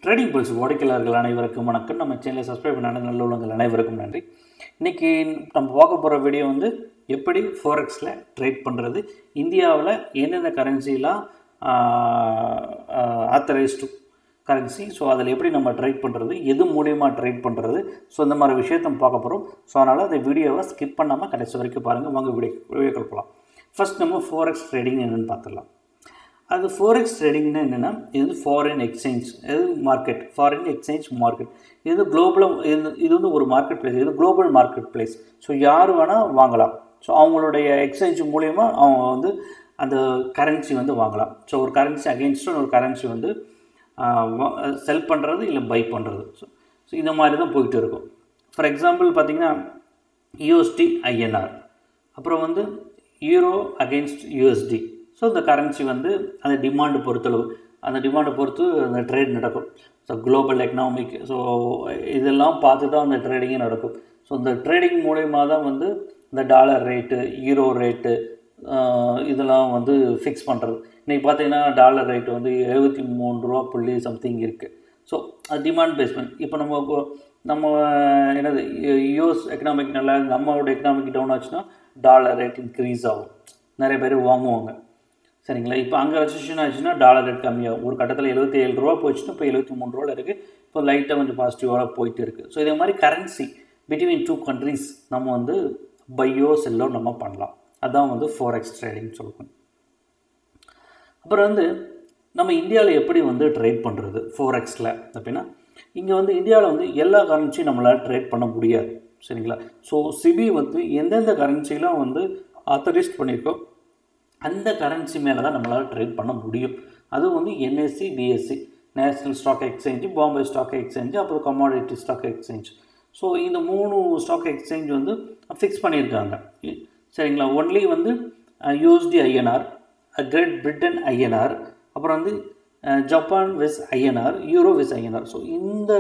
trading pulse வாடிக்கையாளர்கள் அனைவருக்கும் வணக்கம் நம்ம சேனலை சப்ஸ்கிரைப் பண்ண நல்ல உள்ளவங்கள் அனைவருக்கும் நன்றி இன்றைக்கி நம்ம பார்க்க போகிற வீடியோ வந்து எப்படி ஃபோரெக்ஸில் ட்ரேட் பண்ணுறது இந்தியாவில் எந்தெந்த கரன்சிலாம் ஆத்தரைஸ்டு கரன்சி ஸோ அதில் எப்படி நம்ம ட்ரேட் பண்ணுறது எது மூலியமா ட்ரேட் பண்ணுறது ஸோ இந்த மாதிரி விஷயத்தை நம்ம பார்க்க போகிறோம் ஸோ அதனால் அந்த வீடியோவை ஸ்கிப் பண்ணாமல் கடைசி வரைக்கும் பாருங்கள் வாங்க வீடியோ வீடியோக்கள் போகலாம் ஃபஸ்ட் நம்ம ஃபோரெக்ஸ் ட்ரேடிங் என்னென்னு பார்த்துடலாம் அது ஃபோரெக்ஸ் ட்ரேடிங்னா என்னென்னா இது வந்து ஃபாரின் எக்ஸ்சேஞ்ச் இது மார்க்கெட் ஃபாரின் எக்ஸ்சேஞ்ச் மார்க்கெட் இது குளோபலாக இது இது வந்து ஒரு மார்க்கெட் பிளேஸ் இது குளோபல் மார்க்கெட் பிளேஸ் ஸோ யார் வேணால் வாங்கலாம் ஸோ அவங்களுடைய எக்ஸ்சேஞ்ச் மூலயமா அவங்க வந்து அந்த கரன்சி வந்து வாங்கலாம் ஸோ ஒரு கரன்சி அகெயின்ஸ்டு ஒரு கரன்சி வந்து செல் பண்ணுறது இல்லை பை பண்ணுறது ஸோ ஸோ இந்த மாதிரி தான் போயிட்டு இருக்கும் ஃபார் எக்ஸாம்பிள் பார்த்தீங்கன்னா யூஎஸ்டி ஐஎன்ஆர் அப்புறம் வந்து யூரோ அகெயின்ஸ்ட் யூஎஸ்டி ஸோ இந்த கரன்சி வந்து அந்த டிமாண்டு பொறுத்தளவு அந்த டிமாண்டை பொறுத்து அந்த ட்ரேட் நடக்கும் ஸோ குளோபல் எக்கனாமிக் ஸோ இதெல்லாம் பார்த்து தான் அந்த ட்ரேடிங்கே நடக்கும் ஸோ இந்த ட்ரேடிங் மூலயமா தான் வந்து இந்த டாலர் ரேட்டு ஈரோ ரேட்டு இதெல்லாம் வந்து ஃபிக்ஸ் பண்ணுறது இன்றைக்கி பார்த்தீங்கன்னா டாலர் ரேட்டு வந்து எழுபத்தி மூணு ரூபா புள்ளி சம்திங் இருக்குது ஸோ அது டிமாண்ட் பேஸ்மெண்ட் இப்போ நம்ம நம்ம என்னது யூஎஸ் எக்கனாமிக் நல்லா நம்மளோட எக்கனாமிக் டவுன் ஆச்சுன்னா டாலர் ரேட் இன்க்ரீஸ் ஆகும் நிறைய பேர் வாங்குவாங்க சரிங்களா இப்போ அங்கே ரெசிஷன் ஆச்சுன்னா டாலர் ரேட் கம்மியாகும் ஒரு கட்டத்தில் எழுபத்தி ஏழு ரூபா போச்சுன்னா இப்போ எழுபத்தி மூணு ரூபாவில் இருக்குது இப்போ லைட்டாக கொஞ்சம் பாசிட்டிவாக போயிட்டு இருக்குது ஸோ இதே மாதிரி கரன்சி பிட்வீன் டூ கண்ட்ரீஸ் நம்ம வந்து பையோ செல்லோ நம்ம பண்ணலாம் அதான் வந்து ஃபோரெக்ஸ் ட்ரேடிங் சொல்லுவோம் அப்புறம் வந்து நம்ம இந்தியாவில் எப்படி வந்து ட்ரேட் பண்ணுறது ஃபோரெக்ஸில் அப்படின்னா இங்கே வந்து இந்தியாவில் வந்து எல்லா கரன்சியும் நம்மளால் ட்ரேட் பண்ண முடியாது சரிங்களா ஸோ சிபி வந்து எந்தெந்த கரன்சிலாம் வந்து ஆத்தரைஸ்ட் பண்ணியிருக்கோ அந்த கரன்சி மேலே தான் நம்மளால் ட்ரேட் பண்ண முடியும் அதுவும் வந்து NSC BSC national stock exchange Bombay stock exchange அப்புறம் கமாடிட்டி ஸ்டாக் எக்ஸ்சேஞ்ச் ஸோ இந்த மூணு ஸ்டாக் எக்ஸ்சேஞ்ச் வந்து ஃபிக்ஸ் பண்ணியிருக்காங்க சரிங்களா ஒன்லி வந்து USD INR Great Britain INR அப்புறம் வந்து Japan vis INR euro vis INR so இந்த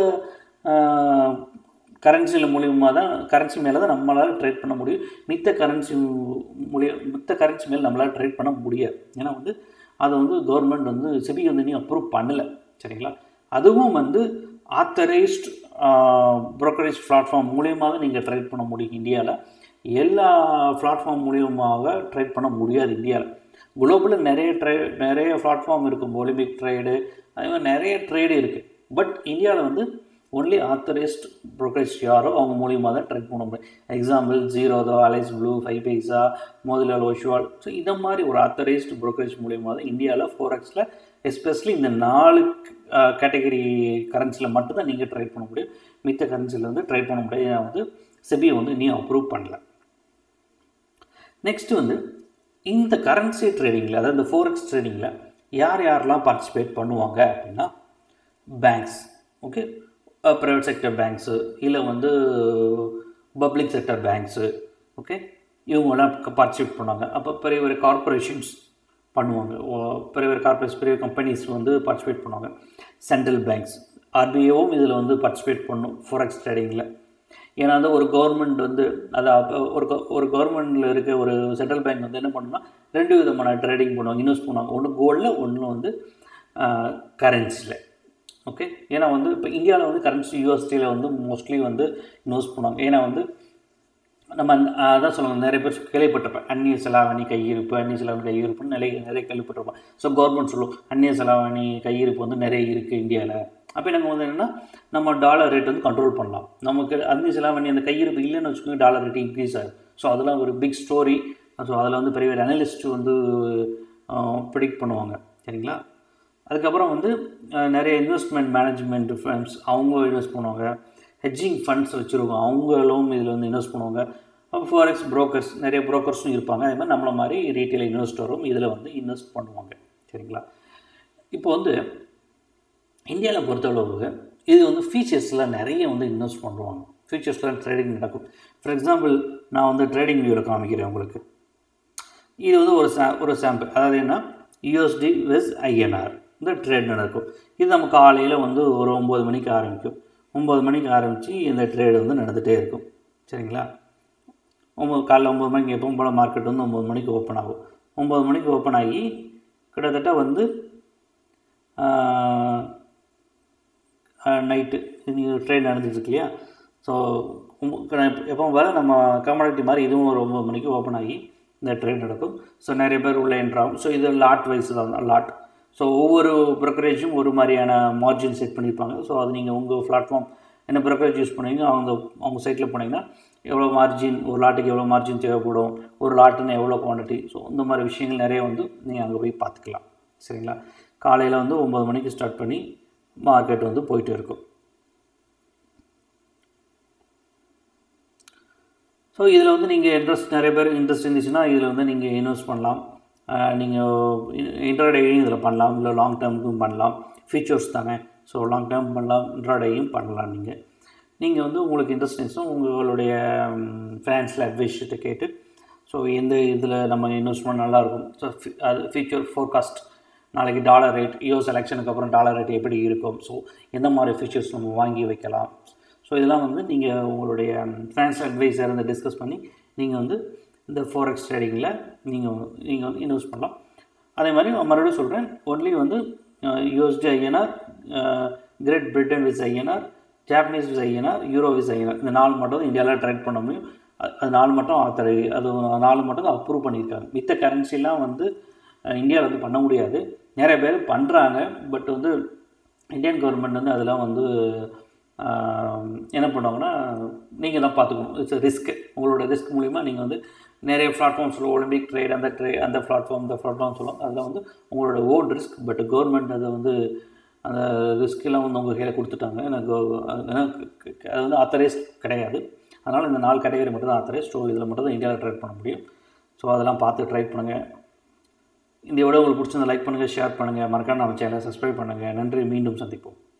கரன்சியில் மூலியமாக தான் கரன்சி மேலே தான் நம்மளால் ட்ரேட் பண்ண முடியும் மித்த கரன்சி மூலிய மித்த கரன்சி மேலே நம்மளால் ட்ரேட் பண்ண முடியாது ஏன்னா வந்து அதை வந்து கவர்மெண்ட் வந்து சிபி வந்து நீ அப்ரூவ் பண்ணலை சரிங்களா அதுவும் வந்து ஆத்தரைஸ்ட் ப்ரோக்கரேஜ் பிளாட்ஃபார்ம் மூலியமாக தான் நீங்கள் ட்ரேட் பண்ண முடியும் இந்தியாவில் எல்லா பிளாட்ஃபார்ம் மூலியமாக ட்ரேட் பண்ண முடியாது இந்தியாவில் குளோபலில் நிறைய ட்ரே நிறைய பிளாட்ஃபார்ம் இருக்கும் ஒலிம்பிக் ட்ரேடு அதே மாதிரி நிறைய ட்ரேடு இருக்குது பட் இந்தியாவில் வந்து ஒன்லி ஆத்தரைஸ்ட் ப்ரோக்கரேஜ் யாரோ அவங்க மூலியமாக தான் ட்ரேட் பண்ண முடியும் example Zerodha Alice Blue five paisa Motilal Oswal so இந்த மாதிரி ஒரு ஆத்தரைஸ்டு ப்ரோக்கரேஜ் மூலியமாக தான் இந்தியாவில் ஃபோரெக்ஸில் எஸ்பெஷலி இந்த நாலு கேட்டகரி கரன்சியில் மட்டும்தான் நீங்கள் ட்ரேட் பண்ண முடியும் மித்த கரன்சியில் வந்து ட்ரேட் பண்ண முடியாது வந்து செபியை வந்து நீ அப்ரூவ் பண்ணல நெக்ஸ்ட் வந்து இந்த கரன்சி ட்ரேடிங்கில் அதாவது இந்த ஃபோரெக்ஸ் ட்ரேடிங்கில் யார் யாரெல்லாம் பார்ட்டிசிபேட் பண்ணுவாங்க அப்படின்னா banks okay private sector banks இல்லை வந்து பப்ளிக் செக்டர் பேங்க்ஸு ஓகே இவங்கெல்லாம் பார்ட்டிசிபேட் பண்ணுவாங்க அப்போ பெரிய பெரிய கார்பரேஷன்ஸ் பண்ணுவாங்க பெரிய பெரிய கார்பரேஷன் பெரிய கம்பெனிஸ் வந்து பார்ட்டிசிபேட் பண்ணுவாங்க சென்ட்ரல் பேங்க்ஸ் ஆர்பிஐவும் இதில் வந்து பார்ட்டிசிபேட் பண்ணும் ஃபோரெக்ஸ் ட்ரேடிங்கில் ஏன்னா வந்து ஒரு கவர்மெண்ட் வந்து அது ஒரு ஒரு கவர்மெண்ட்டில் இருக்க ஒரு சென்ட்ரல் பேங்க் வந்து என்ன பண்ணுன்னா ரெண்டு விதமான ட்ரேடிங் பண்ணுவாங்க இன்வெஸ்ட் பண்ணுவாங்க ஒன்று கோல்டில் ஒன்று வந்து கரன்சியில் ஓகே ஏன்னா வந்து இப்போ இந்தியாவில் வந்து கரன்சி யூஎஸ்டியில் வந்து மோஸ்ட்லி வந்து இன்வெஸ்ட் பண்ணுவாங்க ஏன்னா வந்து நம்ம அதான் சொல்லுவாங்க நிறைய பேர் கேள்விப்பட்டிருப்பேன் அந்நிய செலாவணி கையிருப்பு அந்நிய செலாவணி கையிருப்புன்னு நிறைய நிறைய கேள்விப்பட்டிருப்போம் ஸோ கவர்மெண்ட் சொல்லுவோம் அந்நிய செலாவணி கையிருப்பு வந்து நிறைய இருக்குது இந்தியாவில் அப்போ எனக்கு வந்து என்னென்னா நம்ம டாலர் ரேட் வந்து கண்ட்ரோல் பண்ணலாம் நமக்கு அந்நிய செலாவணி அந்த கையிருப்பு இல்லைன்னு வச்சுக்கோங்க டாலர் ரேட் இன்க்ரீஸ் ஆகும் ஸோ அதெல்லாம் ஒரு பிக் ஸ்டோரி ஸோ அதில் வந்து பெரிய பெரிய அனலிஸ்ட் வந்து ப்ரிடிக்ட் பண்ணுவாங்க சரிங்களா அதுக்கப்புறம் வந்து நிறைய இன்வெஸ்ட்மெண்ட் மேனேஜ்மெண்ட் ஃபண்ட்ஸ் அவங்க இன்வெஸ்ட் பண்ணுவாங்க ஹெட்ஜிங் ஃபண்ட்ஸ் வச்சுருக்கோம் அவங்களும் இதில் வந்து இன்வெஸ்ட் பண்ணுவாங்க அப்போ ஃபாரெக்ஸ் ப்ரோக்கர்ஸ் நிறைய ப்ரோக்கர்ஸும் இருப்பாங்க அதே மாதிரி நம்மளை மாதிரி ரீட்டைல் இன்வெஸ்டரும் இதில் வந்து இன்வெஸ்ட் பண்ணுவாங்க சரிங்களா இப்போ வந்து இந்தியாவில் பொறுத்தளவு இது வந்து ஃபீச்சர்ஸில் நிறைய வந்து இன்வெஸ்ட் பண்ணுவாங்க ஃபியூச்சர்ஸில் ட்ரேடிங் நடக்கும் ஃபார் எக்ஸாம்பிள் நான் வந்து ட்ரேடிங் வியூவில் காமிக்கிறேன் உங்களுக்கு இது வந்து ஒரு சா ஒரு சாம்பிள் அதாவது என்ன யூஎஸ்டி விஸ் ஐஎன்ஆர் இந்த ட்ரேட் நடக்கும் இது நம்ம காலையில் வந்து ஒரு ஒம்பது மணிக்கு ஆரம்பிக்கும் ஒம்பது மணிக்கு ஆரம்பித்து இந்த ட்ரேடு வந்து நடந்துகிட்டே இருக்கும் சரிங்களா ஒம்பது காலைல ஒம்பது மணிக்கு எப்பவும் போல் மார்க்கெட் வந்து ஒம்பது மணிக்கு ஓப்பன் ஆகும் ஒம்பது மணிக்கு ஓப்பன் ஆகி கிட்டத்தட்ட வந்து நைட்டு நீங்கள் ட்ரெயின் நடந்துட்டுருக்கு இல்லையா ஸோ எப்போ வர நம்ம கமாடிட்டி மாதிரி இதுவும் ஒரு ஒம்பது மணிக்கு ஓப்பன் ஆகி இந்த ட்ரெயின் நடக்கும் ஸோ நிறைய பேர் உள்ளே என்ட்ராகும் ஸோ இது லாட் வைஸ் தான் லாட் ஸோ ஒவ்வொரு ப்ரோக்கரேஜும் ஒரு மாதிரியான மார்ஜின் செட் பண்ணியிருப்பாங்க ஸோ அது நீங்கள் உங்கள் பிளாட்ஃபார்ம் என்ன ப்ரோக்கரேஜ் யூஸ் பண்ணுவீங்க அவங்க அவங்க சைட்டில் போனீங்கன்னா எவ்வளோ மார்ஜின் ஒரு லாட்டுக்கு எவ்வளோ மார்ஜின் தேவைப்படும் ஒரு லாட்டுன்னு எவ்வளோ குவான்டிட்டி ஸோ இந்த மாதிரி விஷயங்கள் நிறைய வந்து நீங்கள் அங்கே போய் பார்த்துக்கலாம் சரிங்களா காலையில் வந்து ஒம்பது மணிக்கு ஸ்டார்ட் பண்ணி மார்க்கெட் வந்து போயிட்டு இருக்கும் ஸோ இதில் வந்து நீங்கள் இன்ட்ரெஸ்ட் நிறைய பேர் இன்ட்ரெஸ்ட் இருந்துச்சுன்னா இதில் வந்து நீங்கள் இன்வெஸ்ட் பண்ணலாம் நீங்கள் இன்ட்ராடேயும் இதில் பண்ணலாம் இல்லை லாங் டேர்முக்கும் பண்ணலாம் ஃபீச்சர்ஸ் தானே ஸோ லாங் டேர்ம் பண்ணலாம் இன்ட்ராடேயும் பண்ணலாம் நீங்கள் நீங்கள் வந்து உங்களுக்கு இன்ட்ரெஸ்ட் இருந்துச்சுன்னா உங்களுடைய ஃபைனான்ஷியல் அட்வைஸ்கிட்ட கேட்டு ஸோ எந்த இதில் நம்ம இன்வெஸ்ட்மெண்ட் நல்லாயிருக்கும் ஸோ அது ஃபியூச்சர் ஃபோர்காஸ்ட் நாளைக்கு டாலர் ரேட் யூஎஸ் எலெக்ஷனுக்கு அப்புறம் டாலர் ரேட் எப்படி இருக்கும் ஸோ எந்த மாதிரி ஃபீச்சர்ஸ் நம்ம வாங்கி வைக்கலாம் ஸோ இதெல்லாம் வந்து நீங்கள் உங்களுடைய ஃபைனான்ஷியல் அட்வைஸர் இருந்து டிஸ்கஸ் பண்ணி நீங்கள் வந்து இந்த ஃபோரெக்ஸ் ட்ரேடிங்கில் நீங்கள் நீங்கள் வந்து இன்வெஸ்ட் பண்ணலாம் அதே மாதிரி மறுபடியும் சொல்கிறேன் ஒன்லி வந்து USD INR Great Britain vis INR Japanese vis INR euro vis INR இந்த நாலு மட்டும் இந்தியாவில் ட்ரேட் பண்ண முடியும் அது நாலு மட்டும் ஆத்தர் அது நாலு மட்டும் தான் அப்ரூவ் பண்ணியிருக்காங்க மித்த கரன்சிலாம் வந்து இந்தியாவில் வந்து பண்ண முடியாது நிறைய பேர் பண்ணுறாங்க பட் வந்து இந்தியன் கவர்மெண்ட் வந்து அதெல்லாம் வந்து என்ன பண்ணுவாங்கன்னா நீங்கள் தான் பார்த்துக்கணும் இட்ஸ் ரிஸ்க்கு உங்களோட ரிஸ்க் மூலிமா நீங்கள் வந்து நிறைய பிளாட்ஃபார்ம் சொல்லுவோம் ஒலிம்பிக் ட்ரேட் அந்த ட்ரே அந்த பிளாட்ஃபார்ம் இந்த பிளாட்ஃபார்ம் சொல்லுவோம் அதில் வந்து உங்களோட ஓன் ரிஸ்க் பட் கவர்மெண்ட் அதை வந்து அந்த ரிஸ்க்கெல்லாம் வந்து உங்கள் கையில் கொடுத்துட்டாங்க எனக்கு அது வந்து அத்தரைஸ் கிடையாது அதனால் இந்த நாலு கேட்டகரி மட்டும் தான் அத்தரைஸ் ஸோ இதில் மட்டும் தான் இந்தியாவில் ட்ரேட் பண்ண முடியும் ஸோ அதெல்லாம் பார்த்து ட்ரை பண்ணுங்கள் இந்த விட உங்களுக்கு பிடிச்சிருந்த லைக் பண்ணுங்கள் ஷேர் பண்ணுங்கள் மறக்காம நம்ம சேனலை சப்ஸ்கிரைப் பண்ணுங்கள் நன்றி மீண்டும் சந்திப்போம்